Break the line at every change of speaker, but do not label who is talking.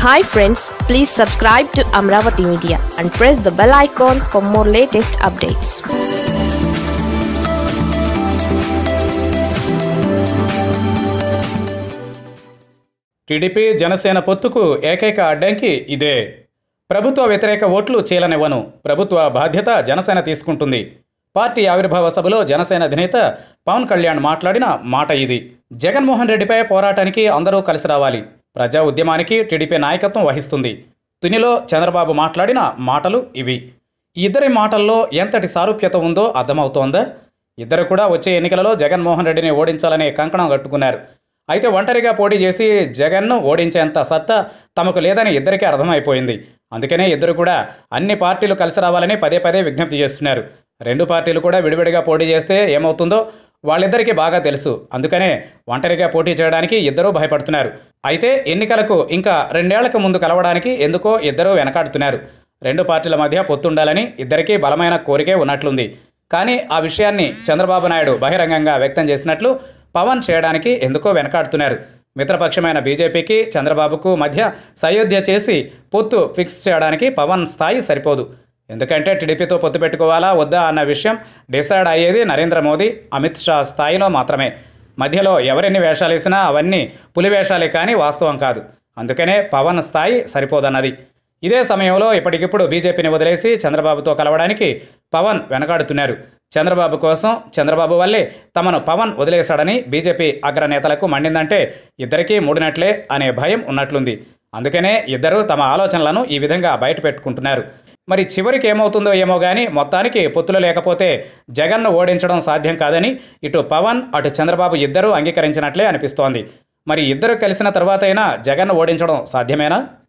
hi friends please subscribe to Amaravati media and press the bell icon for more latest updates
TDP Janasena పొత్తుకు ఏకైక అడ్డంకి ఇదే ప్రభుత్వ వ్యతిరేక ఓట్లు చీలనివ్వను ప్రభుత్వ బాధ్యత జనసేన తీసుకుంటుంది పార్టీ ఆవిర్భావ సభలో జనసేన అధినేత పవన్ కళ్యాణ్ మాట్లాడిన మాట ఇది జగన్మోహన్ రెడ్డిపై పోరాటానికి అందరూ కలిసి రావాలి ప్రజా ఉద్యమానికి టీడీపీ నాయకత్వం వహిస్తుంది తునిలో చంద్రబాబు మాట్లాడిన మాటలు ఇవి ఈ ఇద్దరి మాటల్లో ఎంతటి సారూప్యత ఉందో అర్థమవుతోందా ఇద్దరు కూడా వచ్చే ఎన్నికలలో జగన్మోహన్ రెడ్డిని ఓడించాలనే కంకణం కట్టుకున్నారు అయితే ఒంటరిగా పోటీ చేసి జగన్ను ఓడించేంత సత్తా తమకు లేదని ఇద్దరికీ అర్థమైపోయింది అందుకనే ఇద్దరు కూడా అన్ని పార్టీలు కలిసి రావాలని పదే పదే విజ్ఞప్తి చేస్తున్నారు రెండు పార్టీలు కూడా విడివిడిగా పోటీ చేస్తే ఏమవుతుందో వాళ్ళిద్దరికీ బాగా తెలుసు అందుకనే ఒంటరిగా పోటీ చేయడానికి ఇద్దరూ భయపడుతున్నారు అయితే ఎన్నికలకు ఇంకా రెండేళ్లకు ముందు కలవడానికి ఎందుకో ఇద్దరూ వెనకాడుతున్నారు రెండు పార్టీల మధ్య పొత్తుండాలని ఇద్దరికీ బలమైన కోరికే ఉన్నట్లుంది కానీ ఆ విషయాన్ని చంద్రబాబు నాయుడు బహిరంగంగా వ్యక్తం చేసినట్లు పవన్ చేయడానికి ఎందుకో వెనకాడుతున్నారు మిత్రపక్షమైన బీజేపీకి చంద్రబాబుకు మధ్య సయోధ్య చేసి పొత్తు ఫిక్స్ చేయడానికి పవన్ స్థాయి సరిపోదు ఎందుకంటే టీడీపీతో పొత్తు పెట్టుకోవాలా వద్దా అన్న విషయం డిసైడ్ అయ్యేది నరేంద్ర మోదీ అమిత్ షా స్థాయిలో మాత్రమే మధ్యలో ఎవరెన్ని వేషాలు వేసినా అవన్నీ పులి వేషాలే కానీ వాస్తవం కాదు అందుకనే పవన్ స్థాయి సరిపోదన్నది ఇదే సమయంలో ఇప్పటికిప్పుడు బీజేపీని వదిలేసి చంద్రబాబుతో కలవడానికి పవన్ వెనకాడుతున్నారు చంద్రబాబు కోసం చంద్రబాబు వల్లే తమను పవన్ వదిలేశాడని బీజేపీ అగ్రనేతలకు మండిందంటే ఇద్దరికీ మూడినట్లే అనే భయం ఉన్నట్లుంది అందుకనే ఇద్దరూ తమ ఆలోచనలను ఈ విధంగా బయట పెట్టుకుంటున్నారు మరి చివరికి ఏమవుతుందో ఏమో కానీ మొత్తానికి పొత్తులు లేకపోతే జగన్ను ఓడించడం సాధ్యం కాదని ఇటు పవన్ అటు చంద్రబాబు ఇద్దరూ అంగీకరించినట్లే అనిపిస్తోంది మరి ఇద్దరు కలిసిన తర్వాతైనా జగన్ను ఓడించడం సాధ్యమేనా